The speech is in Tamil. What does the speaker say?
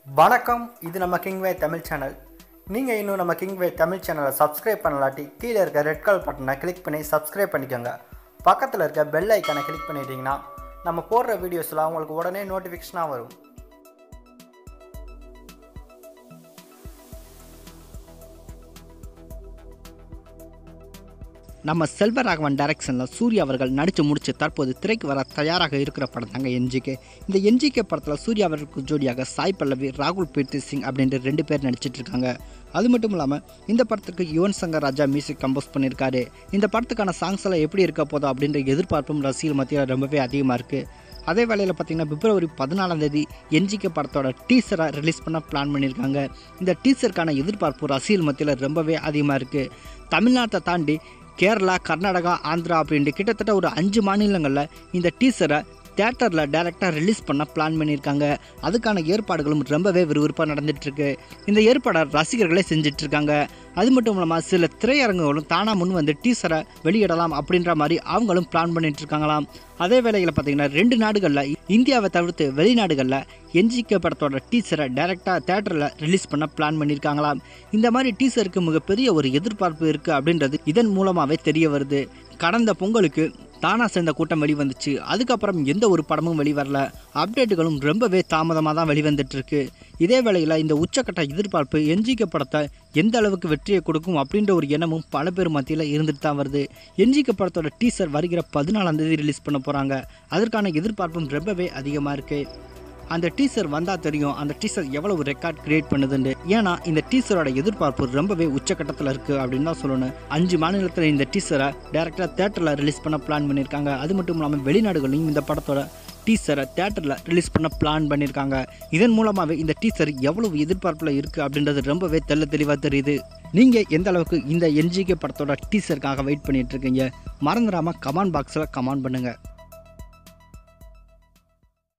வணக்கம் இது நம்ம கிங்வே தமிழ் சேனல் நீங்கள் இன்னும் நம்ம கிங்வே தமிழ் சேனலை சப்ஸ்கிரைப் பண்ணலாட்டி கீழே இருக்க ரெட் கலர் பட்டனை கிளிக் பண்ணி சப்ஸ்கிரைப் பண்ணிக்கோங்க பக்கத்தில் இருக்க பெல் ஐக்கானை கிளிக் பண்ணிட்டீங்கன்னா நம்ம போடுற வீடியோஸ்லாம் உங்களுக்கு உடனே நோட்டிஃபிகேஷனாக வரும் நம்ம செல்வராகவன் டைரக்ஷனில் சூர்யா அவர்கள் நடித்து முடிச்சு தற்போது திரைக்கு வர தயாராக இருக்கிற படம் தாங்க என்ஜிகே இந்த என்ஜிகே படத்தில் சூர்யா அவர்களுக்கு ஜோடியாக சாய் பல்லவி ராகுல் பிரீத்தி சிங் அப்படின்ற ரெண்டு பேர் நடிச்சிட்டு இருக்காங்க அது மட்டும் இல்லாமல் இந்த படத்துக்கு யுவன் சங்கர் ராஜா மியூசிக் கம்போஸ் பண்ணியிருக்காரு இந்த படத்துக்கான சாங்ஸ் எல்லாம் எப்படி இருக்க போதோ அப்படின்ற எதிர்பார்ப்பும் ரசிகர் மத்தியில் ரொம்பவே அதிகமாக இருக்குது அதே வேளையில் பார்த்தீங்கன்னா பிப்ரவரி பதினாலாம் தேதி என்ஜிகே படத்தோட டீசரை ரிலீஸ் பண்ண பிளான் பண்ணியிருக்காங்க இந்த டீசருக்கான எதிர்பார்ப்பு ரசிகர் மத்தியில் ரொம்பவே அதிகமாக இருக்குது தமிழ்நாட்டை தாண்டி கேரளா கர்நாடகா ஆந்திரா அப்படின்ட்டு கிட்டத்தட்ட ஒரு அஞ்சு மாநிலங்களில் இந்த டீசரை தேட்டரில் டேரெக்டாக ரிலீஸ் பண்ண பிளான் பண்ணியிருக்காங்க அதுக்கான ஏற்பாடுகளும் ரொம்பவே விறுவிறுப்பாக நடந்துகிட்ருக்கு இந்த ஏற்பாடை ரசிகர்களே செஞ்சிட்ருக்காங்க அது மட்டும் இல்லாமல் சில திரையரங்குகளும் தானாக முன் வந்து டீசரை வெளியிடலாம் அப்படின்ற மாதிரி அவங்களும் பிளான் பண்ணிட்டு இருக்காங்களாம் அதே வேளையில் பார்த்தீங்கன்னா ரெண்டு நாடுகளில் இந்தியாவை தவிர்த்து வெளிநாடுகளில் என்ஜிகே படத்தோட டீசரை டைரெக்டாக தேட்டரில் ரிலீஸ் பண்ண பிளான் பண்ணியிருக்காங்களாம் இந்த மாதிரி டீசருக்கு மிகப்பெரிய ஒரு எதிர்பார்ப்பு இருக்குது அப்படின்றது இதன் மூலமாகவே தெரிய வருது கடந்த பொங்கலுக்கு தானா சேர்ந்த கூட்டம் வெளிவந்துச்சு அதுக்கப்புறம் எந்த ஒரு படமும் வெளிவரல அப்டேட்டுகளும் ரொம்பவே தாமதமாக தான் வெளிவந்துட்டு இருக்கு இதே வேளையில் இந்த உச்சக்கட்ட எதிர்பார்ப்பு என்ஜிகே படத்தை எந்த அளவுக்கு வெற்றியை கொடுக்கும் அப்படின்ற ஒரு எண்ணமும் பல பேர் மத்தியில் இருந்துட்டு தான் வருது என்ஜிகே படத்தோட டீசர் வருகிற பதினாலாம் தேதி ரிலீஸ் பண்ண போகிறாங்க அதற்கான எதிர்பார்ப்பும் ரொம்பவே அதிகமாக இருக்குது அந்த டீசர் வந்தால் தெரியும் அந்த டீசர் எவ்வளவு ரெக்கார்ட் கிரியேட் பண்ணுதுன்னு ஏன்னா இந்த டீசரோட எதிர்பார்ப்பு ரொம்பவே உச்சக்கட்டத்தில் இருக்குது அப்படின்னு தான் சொல்லணும் அஞ்சு மாநிலத்தில் இந்த டீசரை டேரெக்டாக தேட்டரில் ரிலீஸ் பண்ண பிளான் பண்ணியிருக்காங்க அது மட்டும் இல்லாமல் வெளிநாடுகளையும் இந்த படத்தோட டீசரை தேட்டரில் ரிலீஸ் பண்ண பிளான் பண்ணியிருக்காங்க இதன் மூலமாகவே இந்த டீசர் எவ்வளவு எதிர்பார்ப்பில் இருக்குது அப்படின்றது ரொம்பவே தெள்ள தெளிவாக தெரியுது நீங்கள் எந்த அளவுக்கு இந்த என்ஜிகே படத்தோட டீசருக்காக வெயிட் பண்ணிட்டு இருக்கீங்க மறந்துடாமல் கமெண்ட் பாக்ஸில் கமெண்ட் பண்ணுங்கள்